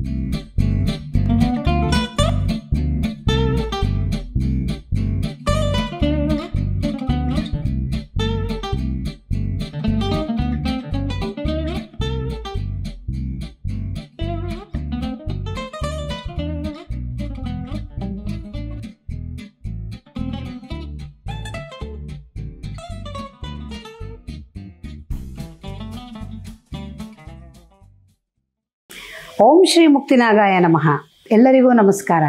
ಓಂ ಶ್ರೀ ಮುಕ್ತಿನಾಗಾಯ ನಮಃ ಎಲ್ಲರಿಗೂ ನಮಸ್ಕಾರ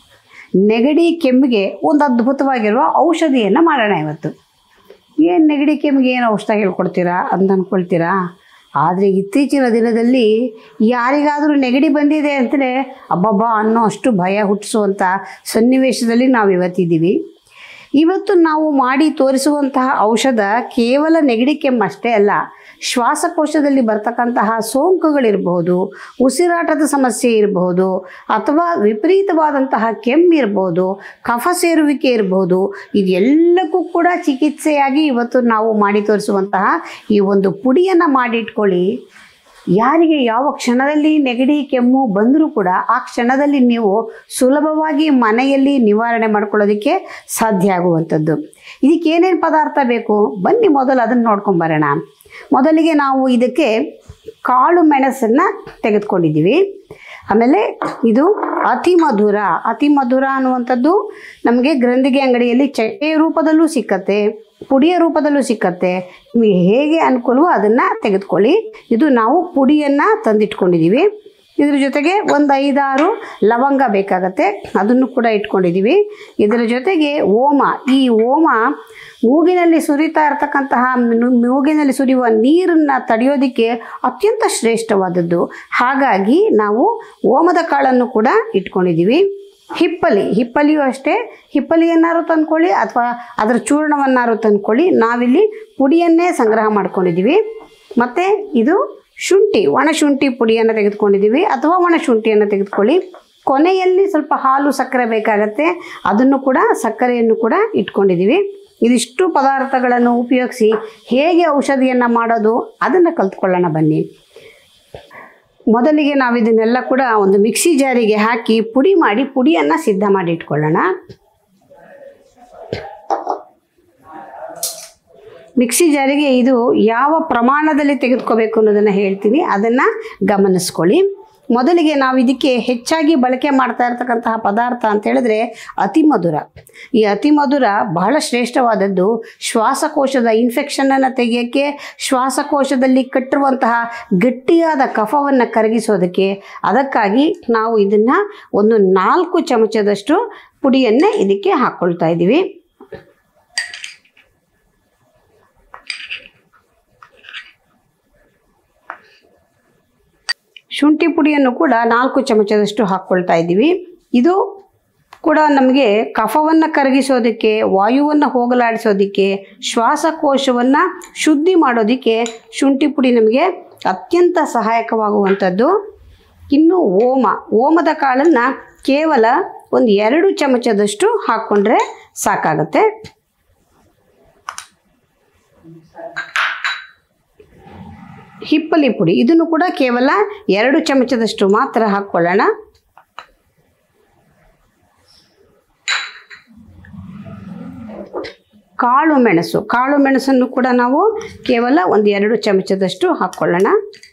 ನೆಗಡಿ ಕೆಮ್ಮಿಗೆ ಒಂದು ಅದ್ಭುತವಾಗಿರುವ ಔಷಧಿಯನ್ನು ಮಾಡೋಣ ಇವತ್ತು ಏನು ನೆಗಡಿ ಕೆಮ್ಮಿಗೆ ಏನು ಔಷಧ ಹೇಳ್ಕೊಡ್ತೀರಾ ಅಂತ ಅಂದ್ಕೊಳ್ತೀರಾ ಆದರೆ ಇತ್ತೀಚಿನ ದಿನದಲ್ಲಿ ಯಾರಿಗಾದರೂ ನೆಗಡಿ ಬಂದಿದೆ ಅಂತಲೇ ಅಬ್ಬಬ್ಬಾ ಅನ್ನೋ ಅಷ್ಟು ಭಯ ಹುಟ್ಟಿಸುವಂಥ ಸನ್ನಿವೇಶದಲ್ಲಿ ನಾವು ಇವತ್ತಿದ್ದೀವಿ ಇವತ್ತು ನಾವು ಮಾಡಿ ತೋರಿಸುವಂತಹ ಔಷಧ ಕೇವಲ ನೆಗಡಿ ಕೆಮ್ಮಷ್ಟೇ ಅಲ್ಲ ಶ್ವಾಸಕೋಶದಲ್ಲಿ ಬರ್ತಕ್ಕಂತಹ ಸೋಂಕುಗಳಿರಬಹುದು ಉಸಿರಾಟದ ಸಮಸ್ಯೆ ಇರಬಹುದು ಅಥವಾ ವಿಪರೀತವಾದಂತಹ ಕೆಮ್ಮು ಇರಬಹುದು ಕಫ ಸೇರುವಿಕೆ ಇರಬಹುದು ಇದೆಲ್ಲಕ್ಕೂ ಕೂಡ ಚಿಕಿತ್ಸೆಯಾಗಿ ಇವತ್ತು ನಾವು ಮಾಡಿ ತೋರಿಸುವಂತಹ ಈ ಒಂದು ಪುಡಿಯನ್ನು ಮಾಡಿಟ್ಕೊಳ್ಳಿ ಯಾರಿಗೆ ಯಾವ ಕ್ಷಣದಲ್ಲಿ ನೆಗಡಿ ಕೆಮ್ಮು ಬಂದರೂ ಕೂಡ ಆ ಕ್ಷಣದಲ್ಲಿ ನೀವು ಸುಲಭವಾಗಿ ಮನೆಯಲ್ಲಿ ನಿವಾರಣೆ ಮಾಡ್ಕೊಳ್ಳೋದಕ್ಕೆ ಸಾಧ್ಯ ಆಗುವಂಥದ್ದು ಇದಕ್ಕೆ ಏನೇನು ಪದಾರ್ಥ ಬೇಕು ಬನ್ನಿ ಮೊದಲು ಅದನ್ನು ನೋಡ್ಕೊಂಬರೋಣ ಮೊದಲಿಗೆ ನಾವು ಇದಕ್ಕೆ ಕಾಳು ಮೆಣಸನ್ನು ತೆಗೆದುಕೊಂಡಿದ್ದೀವಿ ಆಮೇಲೆ ಇದು ಅತಿ ಮಧುರ ಅತಿ ಮಧುರ ಅನ್ನುವಂಥದ್ದು ನಮಗೆ ಗ್ರಂಥಿಗೆ ಅಂಗಡಿಯಲ್ಲಿ ಚಕ್ಕೆ ರೂಪದಲ್ಲೂ ಸಿಕ್ಕತ್ತೆ ಪುಡಿಯ ರೂಪದಲ್ಲೂ ಸಿಕ್ಕತ್ತೆ ನಿಮಗೆ ಹೇಗೆ ಅನುಕೂಲವೋ ಅದನ್ನು ತೆಗೆದುಕೊಳ್ಳಿ ಇದು ನಾವು ಪುಡಿಯನ್ನು ತಂದಿಟ್ಕೊಂಡಿದ್ದೀವಿ ಇದ್ರ ಜೊತೆಗೆ ಒಂದು ಐದಾರು ಲವಂಗ ಬೇಕಾಗತ್ತೆ ಅದನ್ನು ಕೂಡ ಇಟ್ಕೊಂಡಿದ್ದೀವಿ ಇದರ ಜೊತೆಗೆ ಓಮ ಈ ಓಮ ಮೂಗಿನಲ್ಲಿ ಸುರಿತಾ ಇರತಕ್ಕಂತಹ ಮಿನು- ಮೂಗಿನಲ್ಲಿ ಸುರಿಯುವ ನೀರನ್ನು ತಡೆಯೋದಕ್ಕೆ ಅತ್ಯಂತ ಶ್ರೇಷ್ಠವಾದದ್ದು ಹಾಗಾಗಿ ನಾವು ಓಮದ ಕಾಳನ್ನು ಕೂಡ ಇಟ್ಕೊಂಡಿದ್ದೀವಿ ಹಿಪ್ಪಲಿ ಹಿಪ್ಪಲಿಯೂ ಅಷ್ಟೇ ಹಿಪ್ಪಲಿಯನ್ನಾರು ತಂದ್ಕೊಳ್ಳಿ ಅಥವಾ ಅದರ ಚೂರ್ಣವನ್ನಾರು ತಂದ್ಕೊಳ್ಳಿ ನಾವಿಲ್ಲಿ ಪುಡಿಯನ್ನೇ ಸಂಗ್ರಹ ಮಾಡ್ಕೊಂಡಿದ್ದೀವಿ ಮತ್ತು ಇದು ಶುಂಠಿ ಒಣ ಶುಂಠಿ ಪುಡಿಯನ್ನು ತೆಗೆದುಕೊಂಡಿದ್ದೀವಿ ಅಥವಾ ಒಣ ಶುಂಠಿಯನ್ನು ತೆಗೆದುಕೊಳ್ಳಿ ಕೊನೆಯಲ್ಲಿ ಸ್ವಲ್ಪ ಹಾಲು ಸಕ್ಕರೆ ಬೇಕಾಗತ್ತೆ ಅದನ್ನು ಕೂಡ ಸಕ್ಕರೆಯನ್ನು ಕೂಡ ಇಟ್ಕೊಂಡಿದ್ದೀವಿ ಇದಿಷ್ಟು ಪದಾರ್ಥಗಳನ್ನು ಉಪಯೋಗಿಸಿ ಹೇಗೆ ಔಷಧಿಯನ್ನು ಮಾಡೋದು ಅದನ್ನು ಕಲ್ತ್ಕೊಳ್ಳೋಣ ಬನ್ನಿ ಮೊದಲಿಗೆ ನಾವು ಇದನ್ನೆಲ್ಲ ಕೂಡ ಒಂದು ಮಿಕ್ಸಿ ಜಾರಿಗೆ ಹಾಕಿ ಪುಡಿ ಮಾಡಿ ಪುಡಿಯನ್ನು ಸಿದ್ಧ ಮಾಡಿ ಇಟ್ಕೊಳ್ಳೋಣ ಮಿಕ್ಸಿ ಜಾರಿಗೆ ಇದು ಯಾವ ಪ್ರಮಾಣದಲ್ಲಿ ತೆಗೆದುಕೋಬೇಕು ಅನ್ನೋದನ್ನು ಹೇಳ್ತೀನಿ ಅದನ್ನು ಗಮನಿಸ್ಕೊಳ್ಳಿ ಮೊದಲಿಗೆ ನಾವು ಇದಕ್ಕೆ ಹೆಚ್ಚಾಗಿ ಬಳಕೆ ಮಾಡ್ತಾ ಇರ್ತಕ್ಕಂತಹ ಪದಾರ್ಥ ಅಂತ ಹೇಳಿದ್ರೆ ಅತಿ ಮಧುರ ಈ ಅತಿ ಮಧುರ ಬಹಳ ಶ್ರೇಷ್ಠವಾದದ್ದು ಶ್ವಾಸಕೋಶದ ಇನ್ಫೆಕ್ಷನನ್ನು ತೆಗೆಯೋಕ್ಕೆ ಶ್ವಾಸಕೋಶದಲ್ಲಿ ಕಟ್ಟಿರುವಂತಹ ಗಟ್ಟಿಯಾದ ಕಫವನ್ನು ಕರಗಿಸೋದಕ್ಕೆ ಅದಕ್ಕಾಗಿ ನಾವು ಇದನ್ನು ಒಂದು ನಾಲ್ಕು ಚಮಚದಷ್ಟು ಪುಡಿಯನ್ನೇ ಇದಕ್ಕೆ ಹಾಕ್ಕೊಳ್ತಾ ಇದ್ದೀವಿ ಶುಂಠಿ ಪುಡಿಯನ್ನು ಕೂಡ ನಾಲ್ಕು ಚಮಚದಷ್ಟು ಹಾಕ್ಕೊಳ್ತಾ ಇದ್ದೀವಿ ಇದು ಕೂಡ ನಮಗೆ ಕಫವನ್ನು ಕರಗಿಸೋದಕ್ಕೆ ವಾಯುವನ್ನು ಹೋಗಲಾಡಿಸೋದಕ್ಕೆ ಶ್ವಾಸಕೋಶವನ್ನು ಶುದ್ಧಿ ಮಾಡೋದಕ್ಕೆ ಶುಂಠಿ ಪುಡಿ ನಮಗೆ ಅತ್ಯಂತ ಸಹಾಯಕವಾಗುವಂಥದ್ದು ಇನ್ನು ಓಮ ಓಮದ ಕಾಳನ್ನು ಕೇವಲ ಒಂದು ಎರಡು ಚಮಚದಷ್ಟು ಹಾಕ್ಕೊಂಡ್ರೆ ಸಾಕಾಗತ್ತೆ ಹಿಪ್ಪಲಿ ಪುಡಿ ಇದನ್ನು ಕೂಡ ಕೇವಲ ಎರಡು ಚಮಚದಷ್ಟು ಮಾತ್ರ ಹಾಕ್ಕೊಳ್ಳೋಣ ಕಾಳು ಮೆಣಸು ಕಾಳು ಮೆಣಸನ್ನು ಕೂಡ ನಾವು ಕೇವಲ ಒಂದು ಎರಡು ಚಮಚದಷ್ಟು ಹಾಕ್ಕೊಳ್ಳೋಣ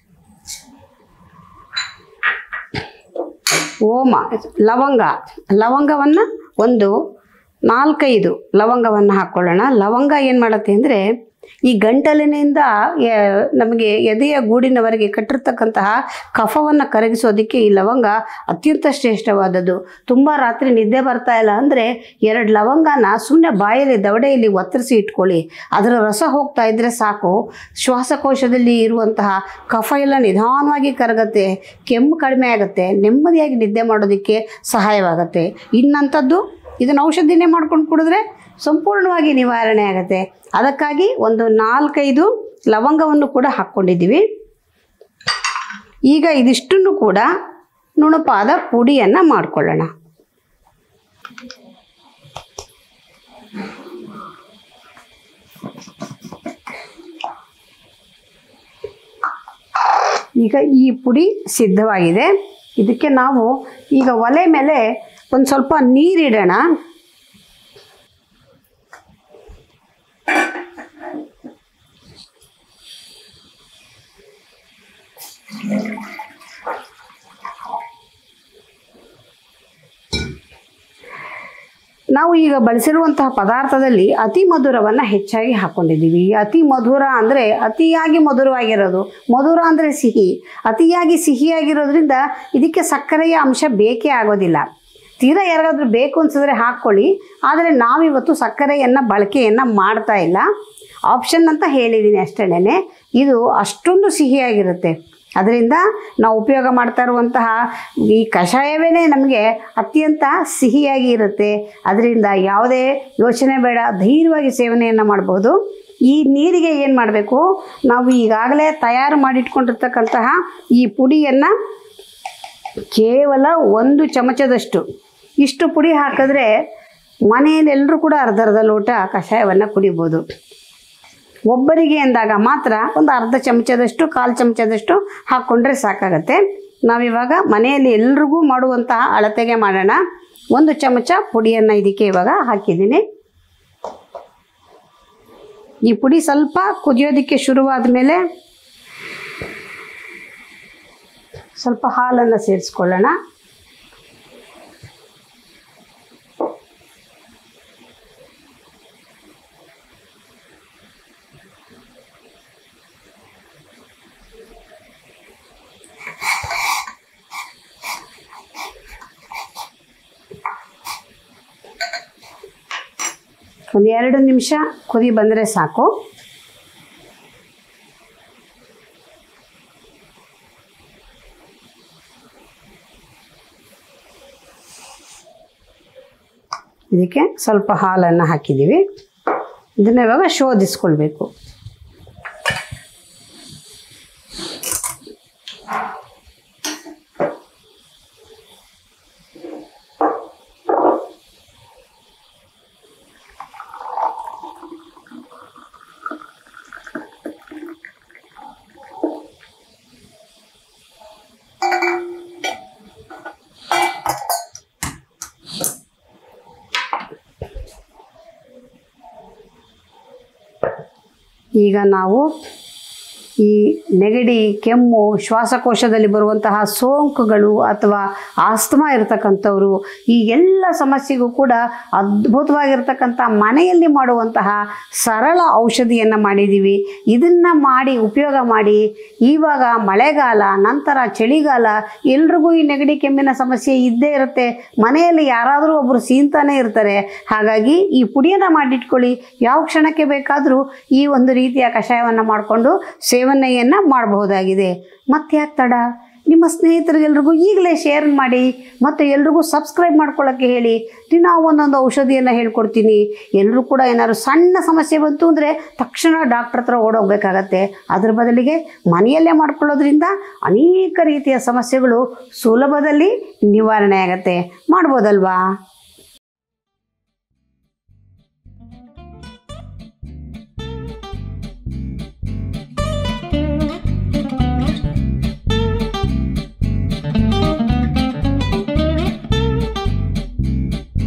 ಓಮ ಲವಂಗ ಲವಂಗವನ್ನು ಒಂದು ನಾಲ್ಕೈದು ಲವಂಗವನ್ನು ಹಾಕ್ಕೊಳ್ಳೋಣ ಲವಂಗ ಏನು ಮಾಡುತ್ತೆ ಅಂದರೆ ಈ ಗಂಟಲಿನಿಂದ ಎ- ನಮಗೆ ಎದೆಯ ಗೂಡಿನವರೆಗೆ ಕಟ್ಟಿರ್ತಕ್ಕಂತಹ ಕಫವನ್ನು ಕರಗಿಸೋದಕ್ಕೆ ಈ ಲವಂಗ ಅತ್ಯಂತ ಶ್ರೇಷ್ಠವಾದದ್ದು ತುಂಬ ರಾತ್ರಿ ನಿದ್ದೆ ಬರ್ತಾ ಇಲ್ಲ ಅಂದರೆ ಎರಡು ಲವಂಗನ ಸುಮ್ಮನೆ ಬಾಯಲ್ಲಿ ದವಡೆಯಲ್ಲಿ ಒತ್ತರಿಸಿ ಇಟ್ಕೊಳ್ಳಿ ಅದರ ರಸ ಹೋಗ್ತಾ ಇದ್ದರೆ ಸಾಕು ಶ್ವಾಸಕೋಶದಲ್ಲಿ ಇರುವಂತಹ ಕಫ ಎಲ್ಲ ನಿಧಾನವಾಗಿ ಕರಗತ್ತೆ ಕೆಮ್ಮು ಕಡಿಮೆ ಆಗುತ್ತೆ ನೆಮ್ಮದಿಯಾಗಿ ನಿದ್ದೆ ಮಾಡೋದಕ್ಕೆ ಸಹಾಯವಾಗುತ್ತೆ ಇನ್ನಂಥದ್ದು ಇದನ್ನು ಔಷಧಿನೇ ಮಾಡ್ಕೊಂಡು ಕುಡಿದ್ರೆ ಸಂಪೂರ್ಣವಾಗಿ ನಿವಾರಣೆ ಆಗುತ್ತೆ ಅದಕ್ಕಾಗಿ ಒಂದು ನಾಲ್ಕೈದು ಲವಂಗವನ್ನು ಕೂಡ ಹಾಕ್ಕೊಂಡಿದ್ದೀವಿ ಈಗ ಇದಿಷ್ಟನ್ನು ಕೂಡ ನುಣುಪಾದ ಪುಡಿಯನ್ನು ಮಾಡ್ಕೊಳ್ಳೋಣ ಈಗ ಈ ಪುಡಿ ಸಿದ್ಧವಾಗಿದೆ ಇದಕ್ಕೆ ನಾವು ಈಗ ಒಲೆ ಮೇಲೆ ಒಂದು ಸ್ವಲ್ಪ ನೀರಿಡೋಣ ನಾವು ಈಗ ಬಳಸಿರುವಂತಹ ಪದಾರ್ಥದಲ್ಲಿ ಅತಿ ಮಧುರವನ್ನು ಹೆಚ್ಚಾಗಿ ಹಾಕ್ಕೊಂಡಿದ್ದೀವಿ ಈ ಅತಿ ಮಧುರ ಅಂದರೆ ಅತಿಯಾಗಿ ಮಧುರವಾಗಿರೋದು ಮಧುರ ಅಂದರೆ ಸಿಹಿ ಅತಿಯಾಗಿ ಸಿಹಿಯಾಗಿರೋದ್ರಿಂದ ಇದಕ್ಕೆ ಸಕ್ಕರೆಯ ಅಂಶ ಬೇಕೇ ಆಗೋದಿಲ್ಲ ತೀರಾ ಯಾರಿಗಾದ್ರೂ ಬೇಕು ಅನ್ಸಿದ್ರೆ ಹಾಕ್ಕೊಳ್ಳಿ ಆದರೆ ನಾವಿವತ್ತು ಸಕ್ಕರೆಯನ್ನು ಬಳಕೆಯನ್ನು ಮಾಡ್ತಾ ಇಲ್ಲ ಆಪ್ಷನ್ ಅಂತ ಹೇಳಿದ್ದೀನಿ ಅಷ್ಟೇನೆ ಇದು ಅಷ್ಟೊಂದು ಸಿಹಿಯಾಗಿರುತ್ತೆ ಅದರಿಂದ ನಾವು ಉಪಯೋಗ ಮಾಡ್ತಾ ಇರುವಂತಹ ಈ ಕಷಾಯವೇ ನಮಗೆ ಅತ್ಯಂತ ಸಿಹಿಯಾಗಿ ಇರುತ್ತೆ ಅದರಿಂದ ಯಾವುದೇ ಯೋಚನೆ ಬೇಡ ಧೈರ್ಯವಾಗಿ ಸೇವನೆಯನ್ನು ಮಾಡ್ಬೋದು ಈ ನೀರಿಗೆ ಏನು ಮಾಡಬೇಕು ನಾವು ಈಗಾಗಲೇ ತಯಾರು ಮಾಡಿಟ್ಕೊಂಡಿರ್ತಕ್ಕಂತಹ ಈ ಪುಡಿಯನ್ನು ಕೇವಲ ಒಂದು ಚಮಚದಷ್ಟು ಇಷ್ಟು ಪುಡಿ ಹಾಕಿದ್ರೆ ಮನೆಯಲ್ಲಿ ಎಲ್ಲರೂ ಕೂಡ ಅರ್ಧ ಅರ್ಧ ಲೋಟ ಕಷಾಯವನ್ನು ಕುಡಿಬೋದು ಒಬ್ಬರಿಗೆ ಅಂದಾಗ ಮಾತ್ರ ಒಂದು ಅರ್ಧ ಚಮಚದಷ್ಟು ಕಾಲು ಚಮಚದಷ್ಟು ಹಾಕ್ಕೊಂಡ್ರೆ ಸಾಕಾಗತ್ತೆ ನಾವಿವಾಗ ಮನೆಯಲ್ಲಿ ಎಲ್ರಿಗೂ ಮಾಡುವಂತಹ ಅಳತೆಗೆ ಮಾಡೋಣ ಒಂದು ಚಮಚ ಪುಡಿಯನ್ನು ಇದಕ್ಕೆ ಇವಾಗ ಹಾಕಿದ್ದೀನಿ ಈ ಪುಡಿ ಸ್ವಲ್ಪ ಕುದಿಯೋದಕ್ಕೆ ಶುರುವಾದ ಮೇಲೆ ಸ್ವಲ್ಪ ಹಾಲನ್ನು ಸೇರಿಸ್ಕೊಳ್ಳೋಣ ಒಂದು ಎರಡು ನಿಮಿಷ ಕುದಿ ಬಂದರೆ ಸಾಕು ಇದಕ್ಕೆ ಸ್ವಲ್ಪ ಹಾಲನ್ನು ಹಾಕಿದ್ದೀವಿ ಇದನ್ನ ಇವಾಗ ಶೋಧಿಸ್ಕೊಳ್ಬೇಕು ಈಗ ನಾವು ಈ ನೆಗಡಿ ಕೆಮ್ಮು ಶ್ವಾಸಕೋಶದಲ್ಲಿ ಬರುವಂತಹ ಸೋಂಕುಗಳು ಅಥವಾ ಆಸ್ತಮಾ ಇರತಕ್ಕಂಥವ್ರು ಈ ಎಲ್ಲ ಸಮಸ್ಯೆಗೂ ಕೂಡ ಅದ್ಭುತವಾಗಿರ್ತಕ್ಕಂಥ ಮನೆಯಲ್ಲಿ ಮಾಡುವಂತಹ ಸರಳ ಔಷಧಿಯನ್ನು ಮಾಡಿದ್ದೀವಿ ಇದನ್ನು ಮಾಡಿ ಉಪಯೋಗ ಮಾಡಿ ಇವಾಗ ಮಳೆಗಾಲ ನಂತರ ಚಳಿಗಾಲ ಎಲ್ರಿಗೂ ಈ ನೆಗಡಿ ಕೆಮ್ಮಿನ ಸಮಸ್ಯೆ ಇದ್ದೇ ಇರುತ್ತೆ ಮನೆಯಲ್ಲಿ ಯಾರಾದರೂ ಒಬ್ಬರು ಸೀಂತಾನೇ ಇರ್ತಾರೆ ಹಾಗಾಗಿ ಈ ಪುಡಿಯನ್ನು ಮಾಡಿಟ್ಕೊಳ್ಳಿ ಯಾವ ಕ್ಷಣಕ್ಕೆ ಬೇಕಾದರೂ ಈ ಒಂದು ರೀತಿಯ ಕಷಾಯವನ್ನು ಮಾಡಿಕೊಂಡು ಸೇವನೆಯನ್ನು ಮಾಡಬಹುದಾಗಿದೆ ಮತ್ತೆ ಯಾಕೆ ತಡ ನಿಮ್ಮ ಸ್ನೇಹಿತರಿಗೆಲ್ರಿಗೂ ಈಗಲೇ ಶೇರ್ ಮಾಡಿ ಮತ್ತು ಎಲ್ರಿಗೂ ಸಬ್ಸ್ಕ್ರೈಬ್ ಮಾಡ್ಕೊಳ್ಳೋಕ್ಕೆ ಹೇಳಿ ದಿನ ಒಂದೊಂದು ಔಷಧಿಯನ್ನು ಹೇಳ್ಕೊಡ್ತೀನಿ ಎಲ್ಲರೂ ಕೂಡ ಏನಾದ್ರು ಸಣ್ಣ ಸಮಸ್ಯೆ ಬಂತು ಅಂದರೆ ತಕ್ಷಣ ಡಾಕ್ಟ್ರ್ ಹತ್ರ ಓಡೋಗ್ಬೇಕಾಗತ್ತೆ ಅದ್ರ ಬದಲಿಗೆ ಮನೆಯಲ್ಲೇ ಮಾಡ್ಕೊಳ್ಳೋದ್ರಿಂದ ಅನೇಕ ರೀತಿಯ ಸಮಸ್ಯೆಗಳು ಸುಲಭದಲ್ಲಿ ನಿವಾರಣೆ ಆಗತ್ತೆ ಮಾಡ್ಬೋದಲ್ವಾ